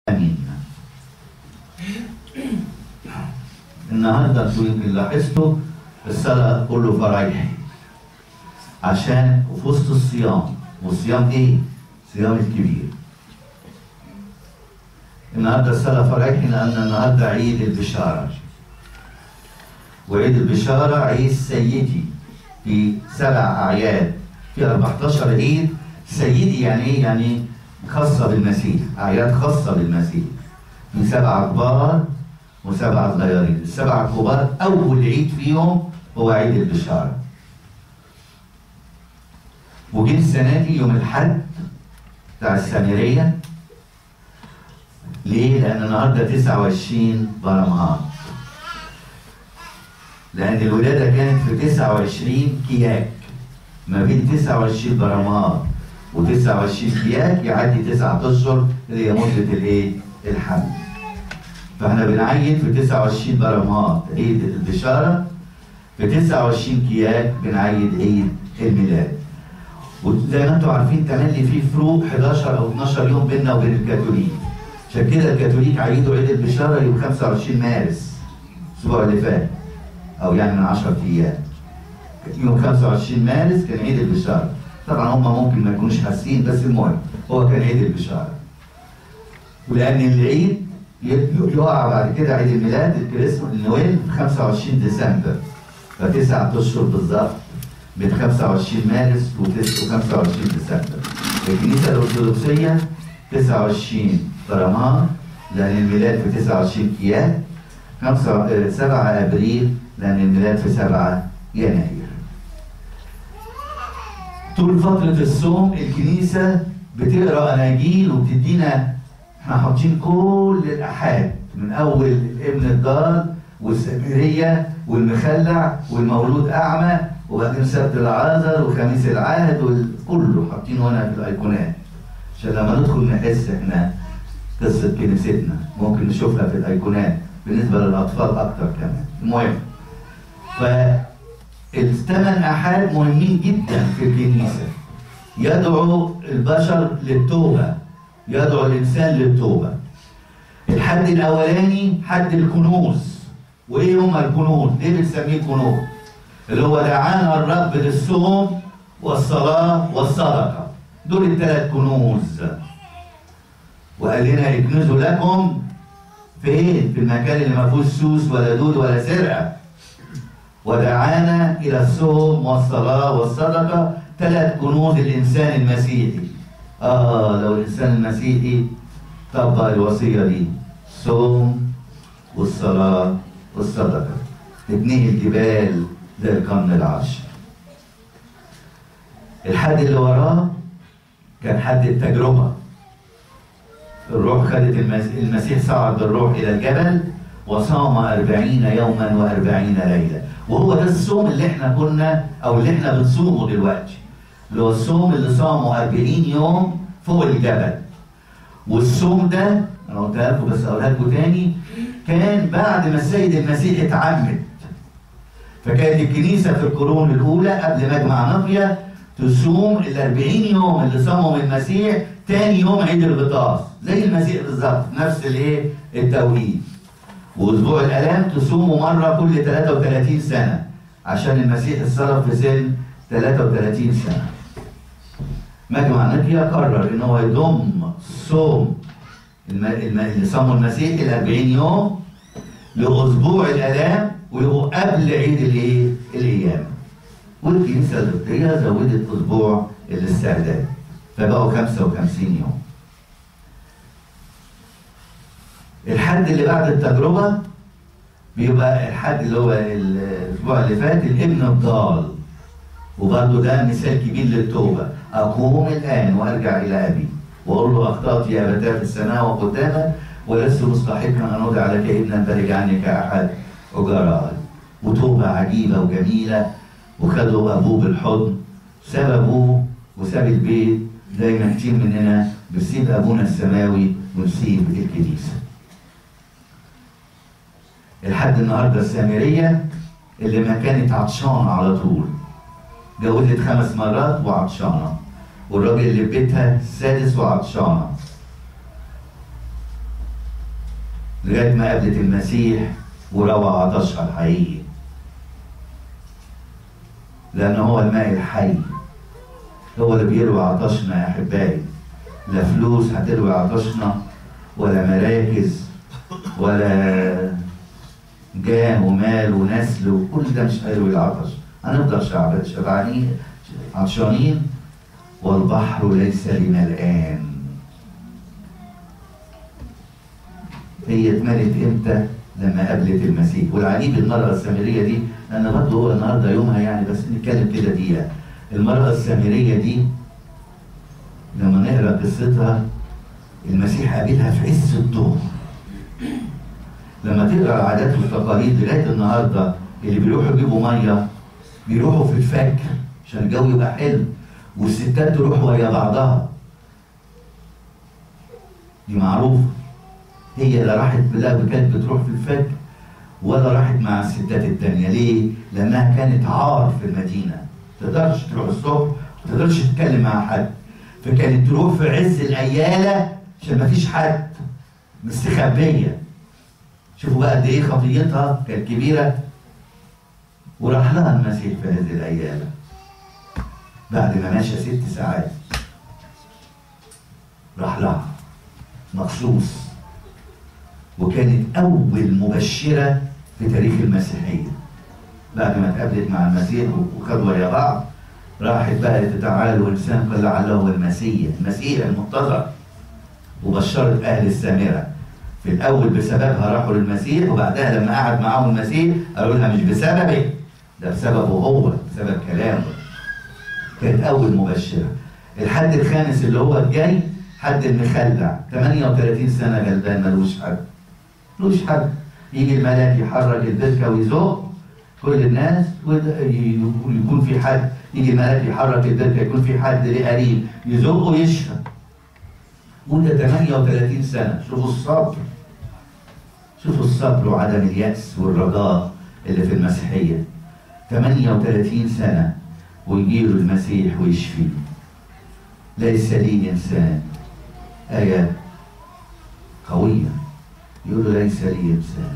امين النهارده انتوا يمكن لاحظتوا الصلاه كله فرايح عشان في وسط الصيام والصيام ايه؟ صيام الكبير النهارده الصلاه فرايح لان النهارده عيد البشاره وعيد البشاره عيد سيدي في سبع اعياد في 14 عيد سيدي يعني ايه؟ يعني خاصه بالمسيح اعياد خاصه بالمسيح في سبعه كبار وسبعه صغيرين السبعه الكبار اول عيد فيهم هو عيد البشاره وجه السنه دي يوم الحد بتاع السامريه ليه؟ لأن النهارده 29 برمهان لأن الولادة كانت في 29 كياك ما بين 29 برمهان و29 كياك يعدي 9 أشهر اللي هي مدة الإيه؟ الحمل. فإحنا بنعين في 29 برمهان عيد البشارة في 29 كياك بنعيد عيد الميلاد. وزي ما انتم عارفين تملي في فروق 11 او 12 يوم بيننا وبين الكاثوليك. عشان كده الكاثوليك عيدوا عيد البشاره يوم 25 مارس الاسبوع اللي فات او يعني من 10 ايام. يوم 25 مارس كان عيد البشاره. طبعا هم ممكن ما يكونوش حاسين بس المهم هو كان عيد البشاره. ولان العيد يقع بعد كده عيد الميلاد الكريسماس النويل في 25 ديسمبر فتسعة اشهر بالظبط من 25 مارس و 25 ديسمبر. الكنيسه الارثوذكسيه 29 برمان لان الميلاد في 29 كيان 5 7 ابريل لان الميلاد في 7 يناير. طول فترة الصوم الكنيسة بتقرا اناجيل وبتدينا احنا حاطين كل الاحاد من اول الابن الضال والسامريه والمخلع والمولود اعمى وبعدين سبت العازر وخميس العهد وكله حاطينه هنا في الايقونات عشان لما ندخل نحس احنا قصه كنيستنا ممكن نشوفها في الايقونات بالنسبه للاطفال اكتر كمان المهم فالثمان احاد مهمين جدا في الكنيسه يدعو البشر للتوبه يدعو الانسان للتوبه الحد الاولاني حد الكنوز وايه هما الكنوز؟ ليه بنسميه كنوز؟ اللي هو دعانا الرب للصوم والصلاه والصدقه دول الثلاث كنوز وقال لنا اكنزوا لكم فين؟ في المكان اللي ما فيهوش سوس ولا دود ولا سرقه ودعانا الى الصوم والصلاه والصدقه ثلاث كنوز الانسان المسيحي اه لو الانسان المسيحي طبق الوصيه دي الصوم والصلاه والصدقه تبنيه الجبال زي القرن العاشر الحد اللي وراه كان حد التجربة الروح خدت المسيح, المسيح صعد بالروح إلى الجبل وصام أربعين يوما وأربعين ليلة وهو ده الصوم اللي احنا كنا أو اللي احنا بنصومه دلوقتي اللي هو الصوم اللي صامه أربعين يوم فوق الجبل والصوم ده أنا قلتها لكم بس أقولها لكم تاني كان بعد ما السيد المسيح اتعمد فكانت الكنيسة في القرون الأولى قبل مجمع نقية تصوم ال 40 يوم اللي صامهم المسيح تاني يوم عيد الغطاس زي المسيح بالظبط نفس الايه التوقيت واسبوع الالام تصوموا مره كل 33 سنه عشان المسيح اتصرف في سن 33 سنه مجمع نقيا قرر ان هو يضم صوم الم... الم... اللي صامه المسيح ال 40 يوم لاسبوع الالام ويبقوا قبل عيد الايه الايام والكنيسه القبطيه زودت اسبوع الاستعداد فبقوا 55 يوم. الحد اللي بعد التجربه بيبقى الحد اللي هو الاسبوع اللي فات الابن الضال وبرضه ده مثال كبير للتوبه اقوم الان وارجع الى ابي واقول له اخطات يا ابتاه في السماء وقدامك ولست مستحقا ان اودع لك ابنا فرج عني كاحد اجرائي وتوبه عجيبه وجميله وخدوا ابوه بالحضن ساب ابوه وساب البيت زي ما كتير مننا بنسيب ابونا السماوي ونسيب الكنيسه. لحد النهارده السامريه اللي ما كانت عطشانه على طول. جوزت خمس مرات وعطشانه. والراجل اللي في بيتها السادس وعطشانه. لغايه ما قابلت المسيح وروى عطشها الحقيقي لأنه هو الماء الحي هو اللي بيروي عطشنا يا أحبائي لا فلوس هتروي عطشنا ولا مراكز ولا جاه ومال ونسل وكل ده مش هيروي العطش هنفضل شعب شبعانين عطشانين والبحر ليس بملآن هي اتملت امتى؟ لما قابلت المسيح والعجيب المرأة السامرية دي لأن برضه هو النهارده يومها يعني بس نتكلم كده دقيقة المرأة السامرية دي لما نقرا قصتها المسيح قابلها في عز الظهر لما تقرا العادات والتقاليد لغايه النهارده اللي بيروحوا يجيبوا ميه بيروحوا في الفجر عشان الجو يبقى حلو والستات تروح ويا بعضها دي معروفه هي لا راحت لا كانت بتروح في الفجر ولا راحت مع الستات التانية ليه؟ لأنها كانت عار في المدينة ما تقدرش تروح الصبح ما تقدرش تتكلم مع حد فكانت تروح في عز الأيالة عشان ما فيش حد مستخبية شوفوا بقى قد إيه خطيتها كانت كبيرة وراح لها المسيح في هذه الأيالة بعد ما ماشى ست ساعات راح لها مخصوص وكانت أول مبشرة في تاريخ المسيحية بعد ما اتقابلت مع المسيح وخدوا ويا بعض راحت بقى تعالوا إنسان قال لعله المسيح المسيح المنتظر وبشرت أهل السامرة في الأول بسببها راحوا للمسيح وبعدها لما قعد معاهم المسيح قالوا لها مش بسببك ده بسببه هو بسبب كلامه كانت أول مبشرة الحد الخامس اللي هو الجاي حد المخلع 38 سنة غلبان ملوش حد ملوش حد يجي الملاك يحرك البركة ويزق كل الناس ويكون في حد يجي الملاك يحرك البركة يكون في حد ليه قريب يزقه يشفى وده 38 سنة شوفوا الصبر شوفوا الصبر وعدم اليأس والرجاء اللي في المسيحية 38 سنة ويجيله المسيح ويشفيه ليس لي إنسان آية قوية يقول له ليس لي إنسان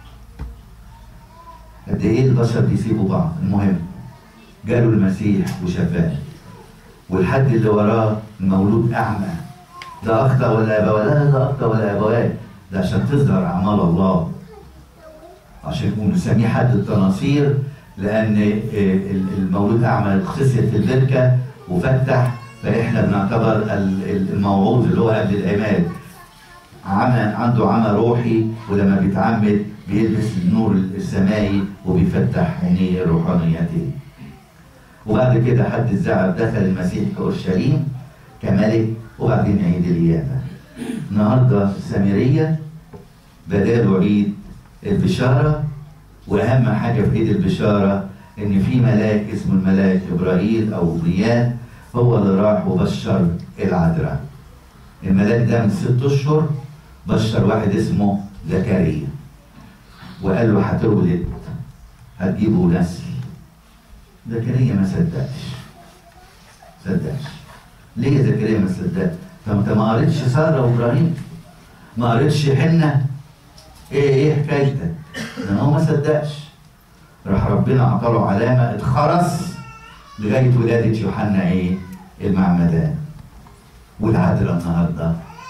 قد إيه البشر بيسيبوا بعض المهم جاله المسيح وشفاه والحد اللي وراه المولود أعمى ده أخطأ ولا أبواه لا ده أخطأ ولا أبواه ده عشان تظهر أعمال الله عشان يكون نسميه حد التناصير لأن المولود أعمى خسر في البركة وفتح فإحنا بنعتبر الموعوظ اللي هو قبل العماد عمى عنده عمى روحي ولما بيتعمد بيلبس النور السمائي وبيفتح عينيه روحانيته وبعد كده حد الزعب دخل المسيح في اورشليم كملك وبعدين عيد القيامه النهارده السامريه بداله عيد البشاره واهم حاجه في عيد البشاره ان في ملاك اسمه الملاك ابراهيم او ضياء هو اللي راح وبشر العذراء الملاك ده من ست اشهر بشر واحد اسمه زكريا وقال له هتولد هتجيبوا نسل زكريا ما صدقش صدقش ليه زكريا ما صدقش فانت ما قريتش ساره وابراهيم ما قريتش حنه ايه ايه حكايتك لان هو ما صدقش راح ربنا اعطاله علامه اتخرس لغايه ولاده يوحنا ايه المعمدان والعذراء النهارده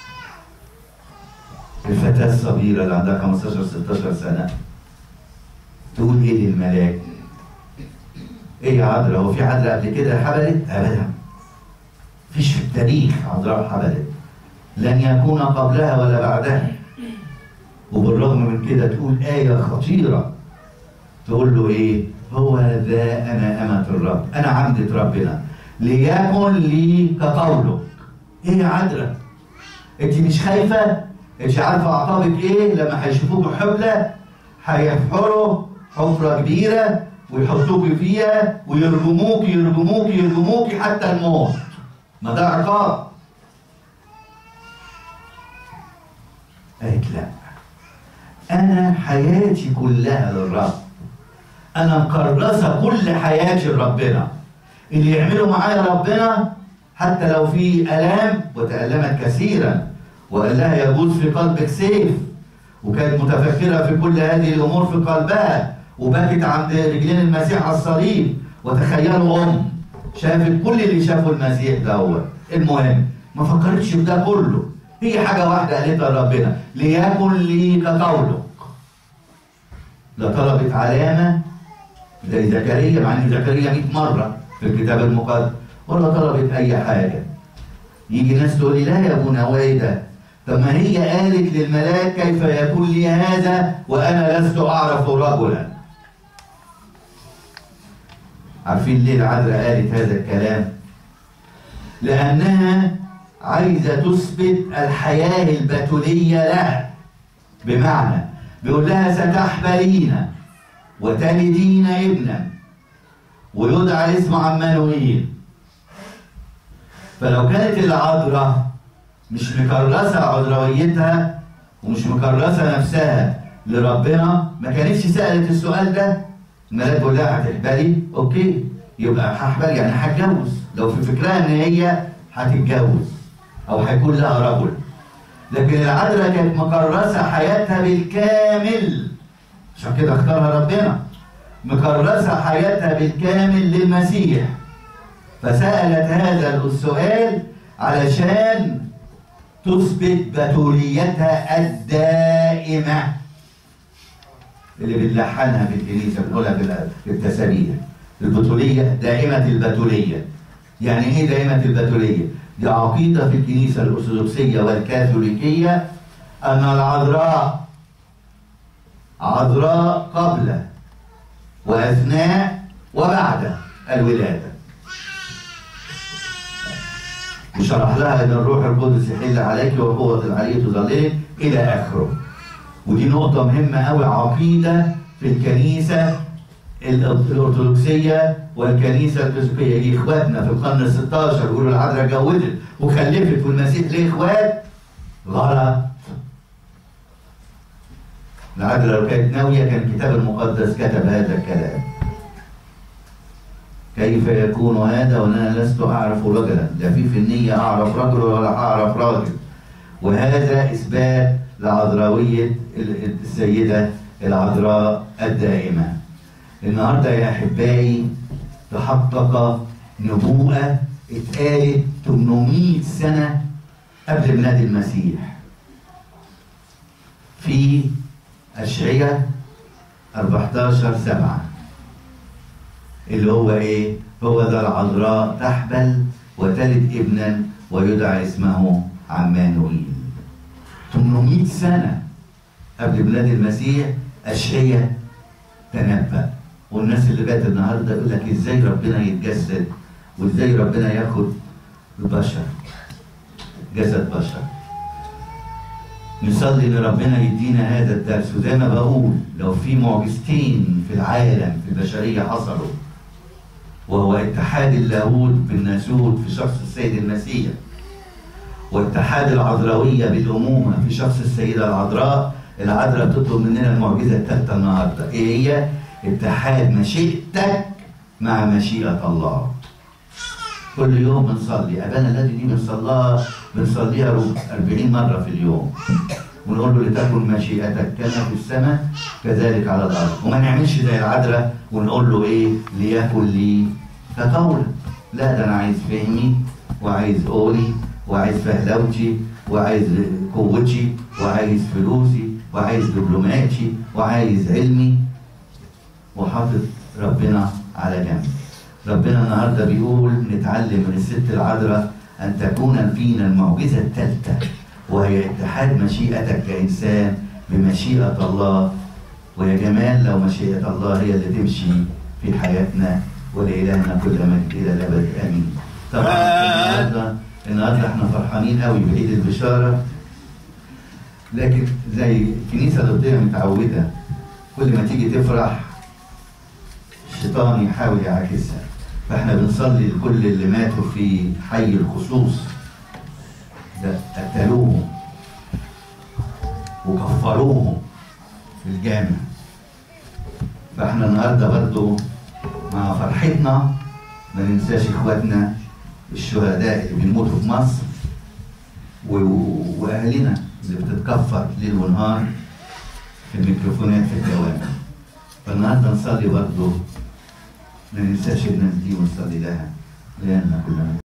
الفتاة الصغيرة اللي عندها 15 16 سنة تقول ايه للملاك؟ ايه يا عذراء هو في عذراء قبل كده حبلت؟ ابدا فيش في التاريخ عذراء حبلت لن يكون قبلها ولا بعدها وبالرغم من كده تقول آية خطيرة تقول له ايه؟ هو ذا انا أمة الرب انا عبدة ربنا ليكن لي كقولك ايه يا عذراء؟ انت مش خايفة؟ انت عارفه اعطابك ايه لما هيشوفوك حبلى هيحفروا حفره كبيره ويحطوك فيها ويرجموك يرجموك يرجموك حتى الموت ما ده عقاب قالت لا انا حياتي كلها للرب انا مكرسه كل حياتي لربنا اللي يعمله معايا ربنا حتى لو في الام وتالمت كثيرا وقال لها يجوز في قلبك سيف وكانت متفكرة في كل هذه الأمور في قلبها وبكت عند رجلين المسيح على الصليب وتخيلوا أم شافت كل اللي شافه المسيح دوت المهم ما فكرتش في ده كله هي حاجة واحدة قالتها لربنا ليكن لي كقولك لا طلبت علامة زي زكريا مع ان زكريا 100 مرة في الكتاب المقدس ولا طلبت أي حاجة يجي ناس تقول لي لا يا ابونا وايه ده؟ طب ما هي قالت للملاك كيف يكون لي هذا وانا لست اعرف رجلا. عارفين ليه العذراء قالت هذا الكلام؟ لانها عايزه تثبت الحياه البتوليه لها. بمعنى بيقول لها ستحبلين وتلدين ابنا ويدعى اسمه عمانوئيل فلو كانت العذراء مش مكرسة عذراويتها ومش مكرسة نفسها لربنا ما كانتش سألت السؤال ده الملاك بيقول لها هتحبلي اوكي يبقى هحبل يعني هتجوز لو في فكرها ان هي هتتجوز او هيكون لها رجل لكن العذراء كانت مكرسة حياتها بالكامل عشان كده اختارها ربنا مكرسة حياتها بالكامل للمسيح فسألت هذا السؤال علشان تثبت بتوليتها الدائمة اللي بنلحنها في الكنيسة بنقولها في التسابيح البتولية دائمة البتولية يعني ايه دائمة البتولية؟ دي عقيدة في الكنيسة الأرثوذكسية والكاثوليكية أن العذراء عذراء قبل وأثناء وبعد الولادة وشرح لها ان الروح القدس يحل عليك وقوة العلي تظللك الى اخره. ودي نقطة مهمة قوي عقيدة في الكنيسة الأرثوذكسية والكنيسة الكاثوليكية يجي إخواتنا في القرن ال 16 يقولوا العذراء اتجوزت وخلفت والمسيح ليه إخوات؟ غلط. العذراء لو كانت ناوية كان الكتاب المقدس كتب هذا الكلام. كيف يكون هذا وانا لست اعرف رجلا لا في في النيه اعرف رجل ولا اعرف راجل وهذا اثبات لعذراويه السيده العذراء الدائمه النهارده يا احبائي تحقق نبوءه اتقالت 800 سنه قبل ميلاد المسيح في اشعياء 14 7 اللي هو ايه؟ هو ذا العذراء تحبل وتلد ابنا ويدعى اسمه عمانوئيل. 800 سنة قبل ميلاد المسيح أشعية تنبأ والناس اللي بقت النهارده يقول لك ازاي ربنا يتجسد وازاي ربنا ياخد البشر جسد بشر نصلي ان ربنا يدينا هذا الدرس وزي ما بقول لو في معجزتين في العالم في البشريه حصلوا وهو اتحاد اللاهوت بالناسوت في شخص السيد المسيح واتحاد العذراوية بالأمومة في شخص السيدة العذراء العذراء بتطلب مننا المعجزة الثالثة النهاردة إيه هي؟ اتحاد مشيئتك مع مشيئة الله كل يوم بنصلي أبانا الذي دي بنصليها بنصليها 40 مرة في اليوم ونقول له لتكن مشيئتك كما في السماء كذلك على الارض وما نعملش زي العذراء ونقول له ايه ليكن لي كقولك لا ده انا عايز فهمي وعايز قولي وعايز فهلوتي وعايز قوتي وعايز فلوسي وعايز دبلوماتي وعايز علمي وحاطط ربنا على جنب ربنا النهارده بيقول نتعلم من الست العذراء ان تكون فينا المعجزه الثالثه وهي اتحاد مشيئتك كإنسان بمشيئة الله ويا جمال لو مشيئة الله هي اللي تمشي في حياتنا ولإلهنا كل مجد إلى الأبد آمين. طبعا النهارده النهارده احنا فرحانين قوي بعيد البشارة لكن زي الكنيسة القبطية متعودة كل ما تيجي تفرح الشيطان يحاول يعاكسها فاحنا بنصلي لكل اللي ماتوا في حي الخصوص ده قتلوهم وكفروهم في الجامع فاحنا النهارده برضو مع فرحتنا ما ننساش اخواتنا الشهداء اللي بيموتوا في مصر و... واهلنا اللي بتتكفر ليل ونهار في الميكروفونات في الدوام فالنهارده نصلي برضه ما ننساش الناس دي ونصلي لها لأن كلنا